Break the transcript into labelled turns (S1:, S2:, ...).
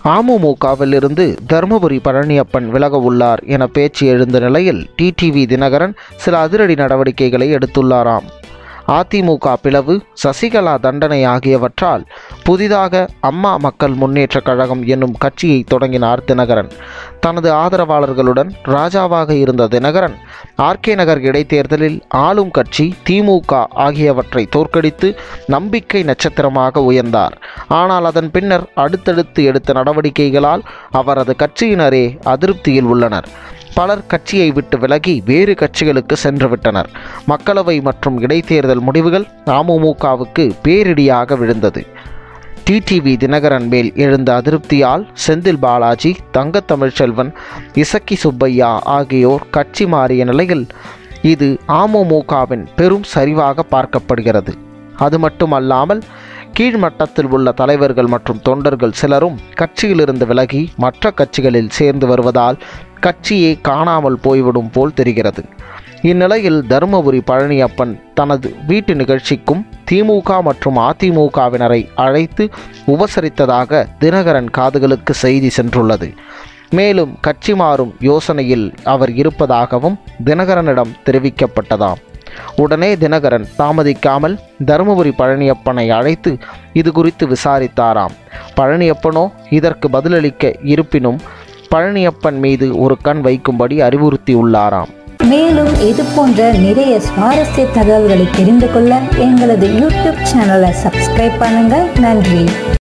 S1: அமமுகவிலிருந்து தருமபுரி பழனியப்பன் விலக உள்ளார் என பேச்சு எழுந்த நிலையில் டிடிவி தினகரன் சில அதிரடி நடவடிக்கைகளை எடுத்துள்ளாராம் அதிமுக பிளவு சசிகலா தண்டனை ஆகியவற்றால் புதிதாக அம்மா மக்கள் முன்னேற்றக் கழகம் என்னும் கட்சியை தொடங்கினார் தினகரன் தனது ஆதரவாளர்களுடன் ராஜாவாக இருந்த தினகரன் ஆர்கே நகர் இடைத்தேர்தலில் ஆளும் கட்சி திமுக ஆகியவற்றை தோற்கடித்து நம்பிக்கை நட்சத்திரமாக உயர்ந்தார் ஆனால் அதன் பின்னர் அடுத்தடுத்து எடுத்த நடவடிக்கைகளால் அவரது கட்சியினரே அதிருப்தியில் உள்ளனர் பலர் கட்சியை விட்டு விலகி வேறு கட்சிகளுக்கு சென்று விட்டனர் மக்களவை மற்றும் இடைத்தேர்தல் முடிவுகள் அமமுகவுக்கு பேரிடியாக விழுந்தது டிடிவி தினகரன் மேல் எழுந்த அதிருப்தியால் செந்தில் பாலாஜி தங்க தமிழ்ச்செல்வன் இசக்கி சுப்பையா ஆகியோர் கட்சி மாறிய நிலையில் இது அமமுகவின் பெரும் சரிவாக பார்க்கப்படுகிறது அது மட்டுமல்லாமல் கீழ்மட்டத்தில் உள்ள தலைவர்கள் மற்றும் தொண்டர்கள் சிலரும் கட்சியிலிருந்து விலகி மற்ற கட்சிகளில் சேர்ந்து வருவதால் கட்சியே காணாமல் போய்விடும் போல் தெரிகிறது இந்நிலையில் தருமபுரி பழனியப்பன் தனது வீட்டு நிகழ்ச்சிக்கும் திமுக மற்றும் அதிமுகவினரை அழைத்து உபசரித்ததாக தினகரன் காதுகளுக்கு செய்தி சென்றுள்ளது மேலும் கட்சி மாறும் யோசனையில் அவர் இருப்பதாகவும் தினகரனிடம் தெரிவிக்கப்பட்டதாம் உடனே தினகரன் தாமதிக்காமல் தருமபுரி பழனியப்பனை அழைத்து இது குறித்து விசாரித்தாராம் பழனியப்பனோ இதற்கு பதிலளிக்க இருப்பினும் பழனியப்பன் மீது ஒரு கண் வைக்கும்படி அறிவுறுத்தியுள்ளாராம்
S2: மேலும் இது போன்ற நிறைய சுவாரஸ்ய தகவல்களை தெரிந்து கொள்ள எங்களது யூடியூப் சேனலை சப்ஸ்கிரைப் பண்ணுங்க நன்றி